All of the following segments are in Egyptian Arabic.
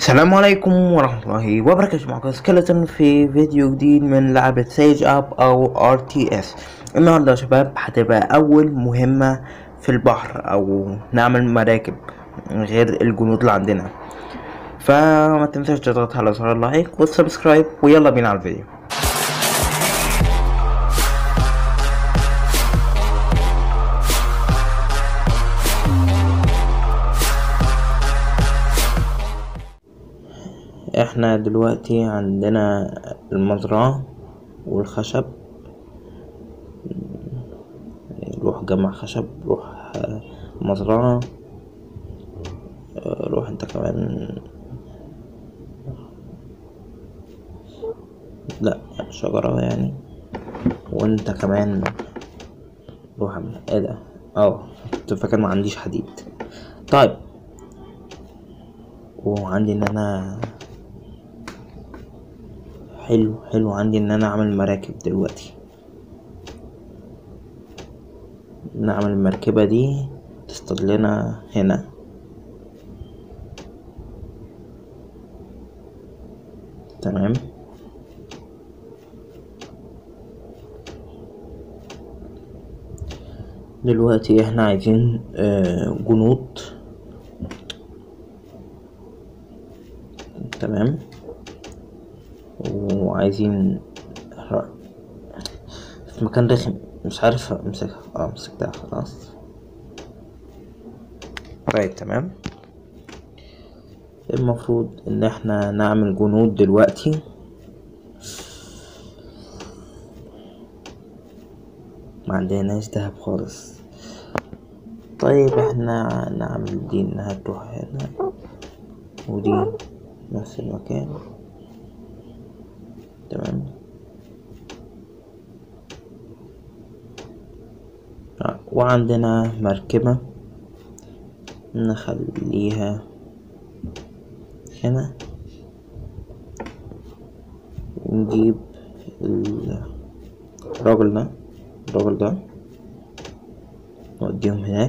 السلام عليكم ورحمة الله وبركاته معكم سكeleton في فيديو جديد من لعبة سيج اب او ار تي اس النهاردة يا شباب هتبقى اول مهمة في البحر او نعمل مراكب غير الجنود اللي عندنا فما تنساش تضغط على زر اللايك والسبسكرايب ويلا بينا على الفيديو احنا دلوقتي عندنا المزرعة والخشب روح جمع خشب روح مزرعة روح انت كمان لا شجرة يعني وانت كمان روح اعمل ايه ده اه كنت فاكر ما عنديش حديد طيب وعندي ان انا حلو حلو عندي ان انا اعمل مراكب دلوقتي نعمل المركبة دي تصطاد لنا هنا تمام دلوقتي احنا عايزين آه جنود تمام وعايزين في مكان رخم مش عارف امسكها اه مسكتها خلاص طيب تمام المفروض ان احنا نعمل جنود دلوقتي ما عندناش دهب خالص طيب احنا نعمل دي انها تروح هنا ودي نفس المكان تمام وعندنا مركبة نخليها هنا ونجيب الراجل ده الراجل ده نوديهم هناك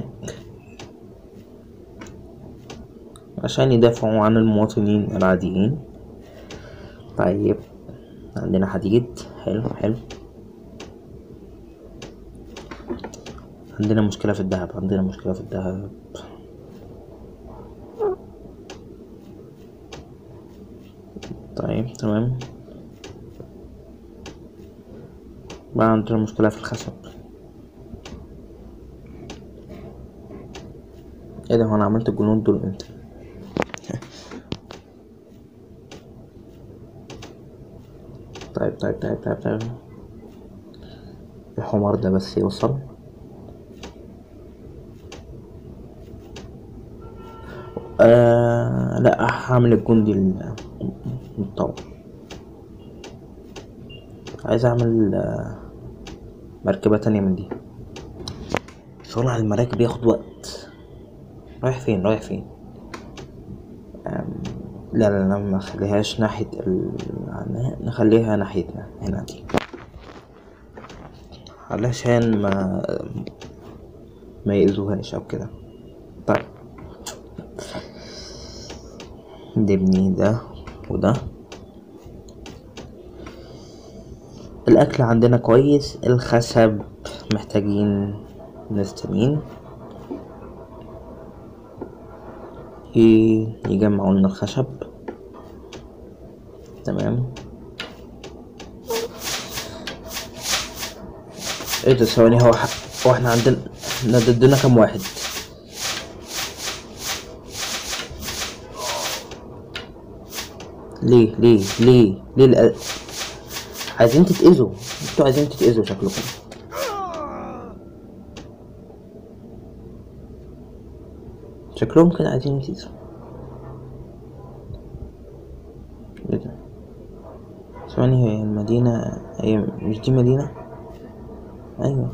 عشان يدافعوا عن المواطنين العاديين طيب عندنا حديد حلو حلو عندنا مشكلة في الذهب عندنا مشكلة في الذهب طيب تمام بقى عندنا مشكلة في الخشب ايه ده هو انا عملت الجنود دول امتى طيب طيب طيب طيب طيب الحمار ده بس يوصل آه لا هعمل الجندي المتطور عايز اعمل آه مركبة تانية من دي شغل على المراكب ياخد وقت رايح فين رايح فين لا لا لا ما نخليهاش ناحية ال... نخليها ناحيتنا هنا دي علشان ما ما يأذوهاش او كده طيب نبني ده وده الاكل عندنا كويس الخشب محتاجين ناس تانيين يجمعوا لنا الخشب تمام ايه ده ثواني هو هو احنا عندنا ضدنا كام واحد ليه ليه ليه ليه الأ... عايزين تتأذوا انتوا عايزين تتأذوا شكلكم شكلهم كده عايزين يتأذوا ايه ده ثواني هي المدينة هي مش دي مدينة ايوه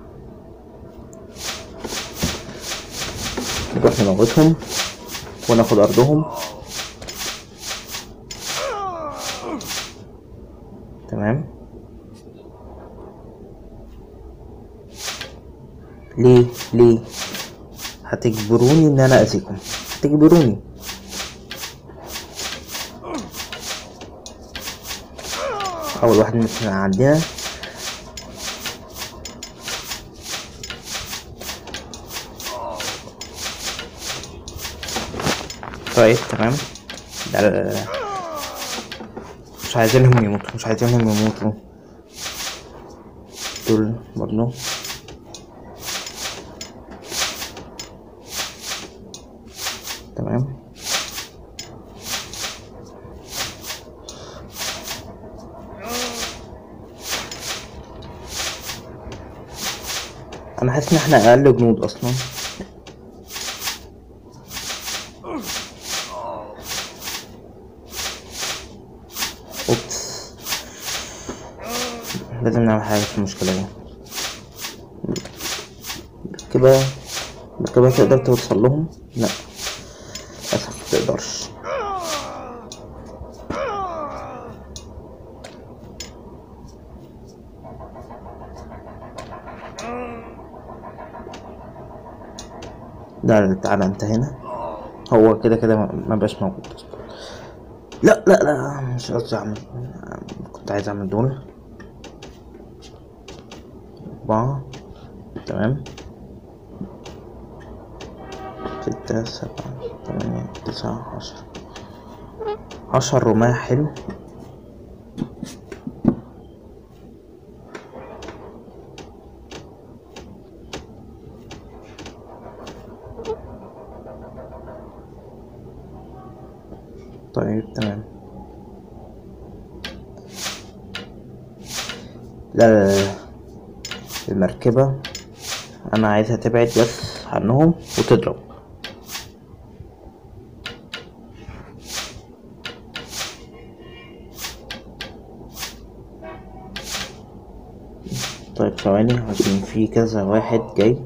نروح نموتهم وناخد ارضهم تمام ليه ليه هتجبروني ان انا اذيكم هتجبروني اول واحد مثلا عندنا طيب تمام لا لا لا لا. مش عايزينهم يموتوا مش عايزينهم يموتوا دول برضو تمام انا حاسس ان احنا اقل جنود اصلا اوبس لازم نعمل حاجة في المشكلة دي كده كده تقدر توصل لهم لا للأسف متقدرش لا لا تعالى انت هنا هو كده كده ما ما بقاش موجود اصلا لا لا لا مش قصدي اعمل كنت عايز اعمل دول أربعة تمام ستة سبعة ثمانية تسعة عشرة عشر رماح حلو طيب تمام لا لا لا المركبة أنا عايزها تبعد بس عنهم وتضرب طيب ثواني عشان في كذا واحد جاي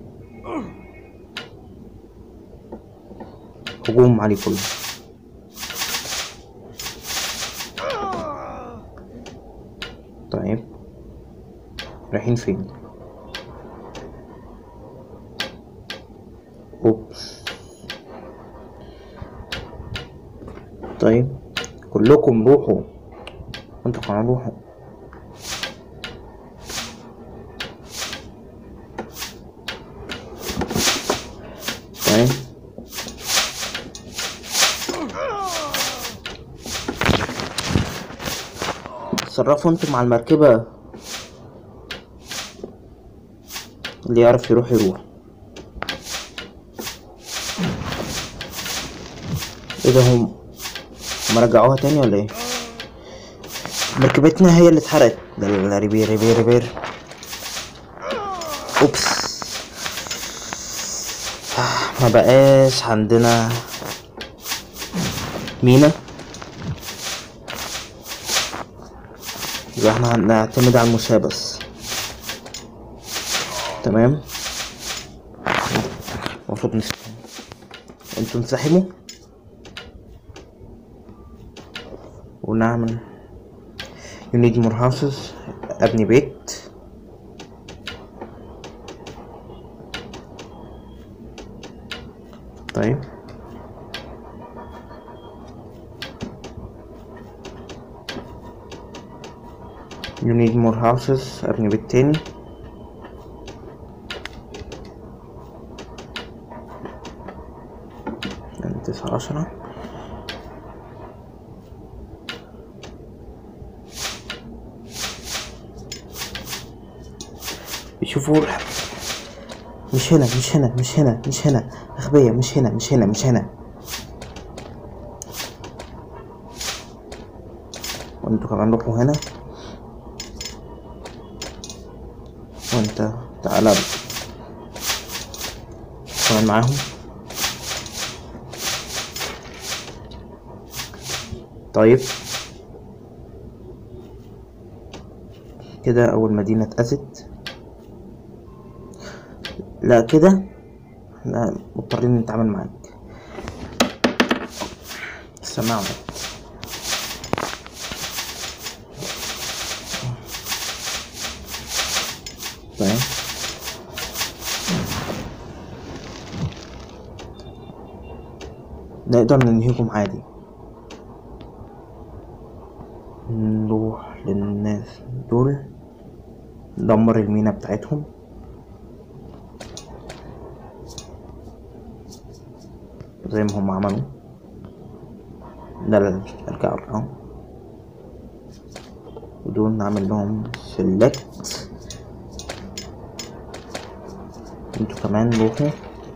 هجوم عليه كله طيب رايحين فين اوبس طيب كلكم روحوا انتوا كمان روحوا طيب اتصرفوا انتوا مع المركبة اللي يعرف يروح يروح ايه ده هم هم رجعوها تاني ولا ايه مركبتنا هي اللي اتحرقت لا لا لا ريبير ريبير ريبير اوبس ما بقاش عندنا مينا يبقى احنا هنعتمد على المشاة بس تمام المفروض نسحب انتوا انسحبوا ونعمل you need more houses ابني بيت طيب you need more houses ابني بيت تاني يعني تسعة عشرة بيشوفوا مش هنا مش هنا مش هنا مش هنا أغبية مش هنا مش هنا مش هنا وانتوا كمان روحوا هنا وانت تعالى كمان معاهم طيب كده أول مدينة اتأذت لا كده احنا مضطرين نتعامل معاك السماعة طيب نقدر ننهيكم عادي نروح للناس دول ندمر المينا بتاعتهم زي ما هم عملوا ده الارجعوا اهو ودول نعمل لهم سيلكت انتوا كمان روحوا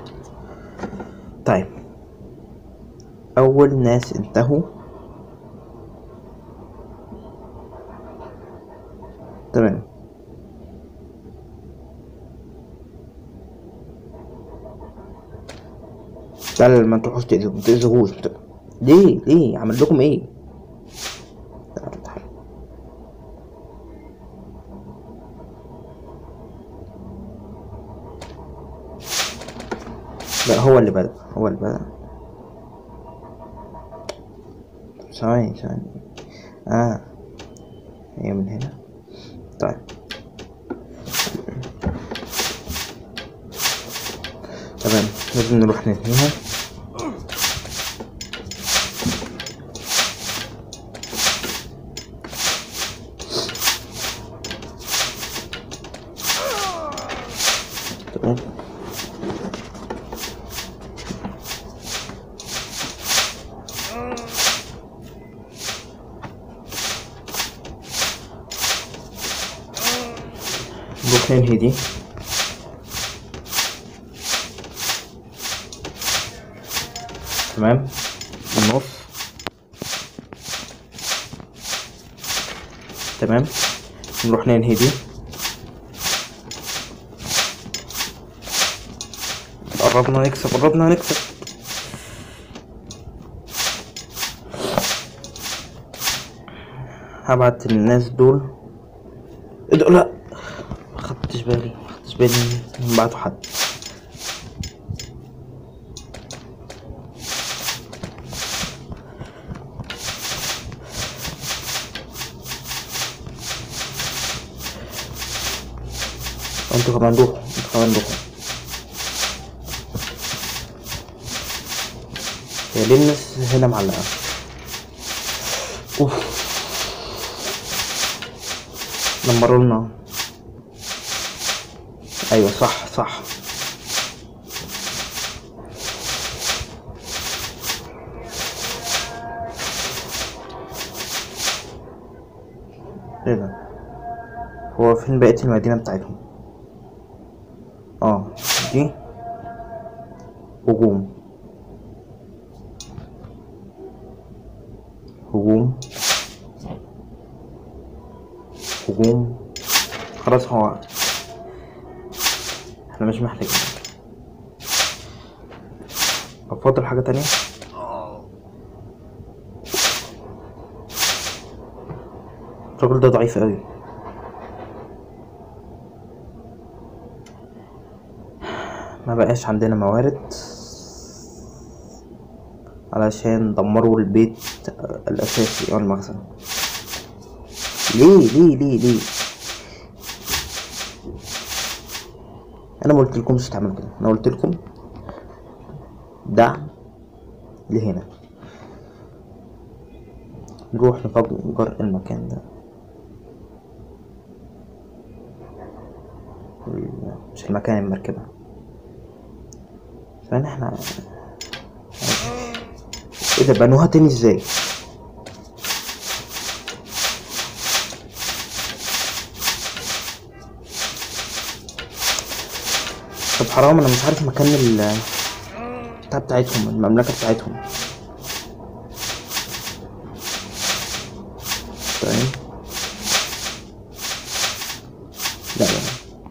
طيب اول ناس انتهوا تمام لا ما تروحوش تأذوا ما تأذوهوش ليه ليه عمل لكم ايه تعالوا تعالوا لا هو اللي بدأ هو اللي بدأ ثواني ثواني اه هي من هنا طيب تمام لازم نروح ننهيها تمام نروح ننهي دي تمام النص تمام نروح ننهي دي قربنا نكسب قربنا نكسب هبعت الناس دول إيه ده؟ لا ما خدتش بالي ما خدتش بالي إنهم بعتوا حد انتوا كمان روحوا انتوا كمان روحوا هي ليه الناس هنا معلقة اوف دمروا لنا ايوه صح صح ايه ده هو فين بقية المدينة بتاعتهم اه دي هجوم هجوم هجوم خلاص هو احنا مش محتاجين افضل حاجة تانية الراجل ده ضعيف اوي ما بقاش عندنا موارد علشان دمروا البيت الأساسي أو المخزن ليه ليه ليه ليه أنا ما قلتلكمش تعملوا كده أنا قلتلكم دعم لهنا نروح نفجر المكان ده مش المكان المركبة فانا احنا ايه ده بنوها تاني ازاي طب حرام انا مش عارف مكان ال بتاع بتاعتهم المملكة بتاعتهم طيب لا لا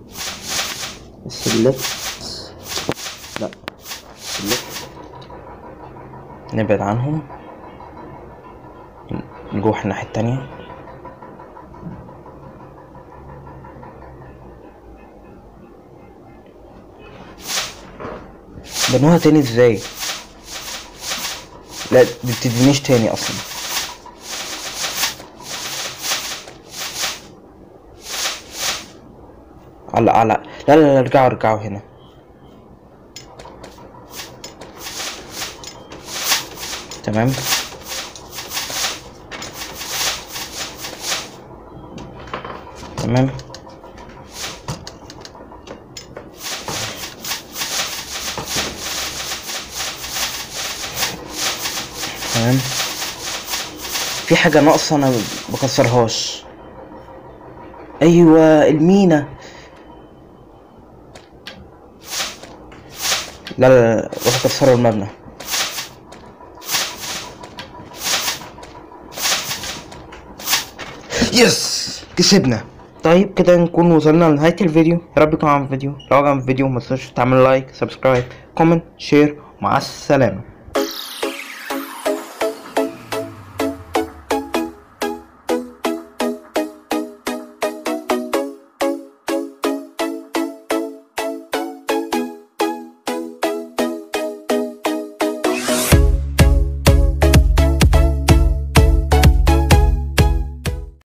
السلكت لا السلكت نبعد عنهم نروح الناحية التانية بنوها تاني ازاي لا دي بتدينيش تاني اصلا على على لا لا لا ارجعوا ارجعوا هنا تمام تمام تمام في حاجة ناقصة انا بكسرهاش ايوه المينا لا لا لا روح كسروا المبنى يس كسبنا طيب كده نكون وصلنا لنهاية الفيديو يا رب يكون عجبكم الفيديو لو عجبكم الفيديو ما تنسوش تعملوا لايك سبسكرايب كومنت شير مع السلامة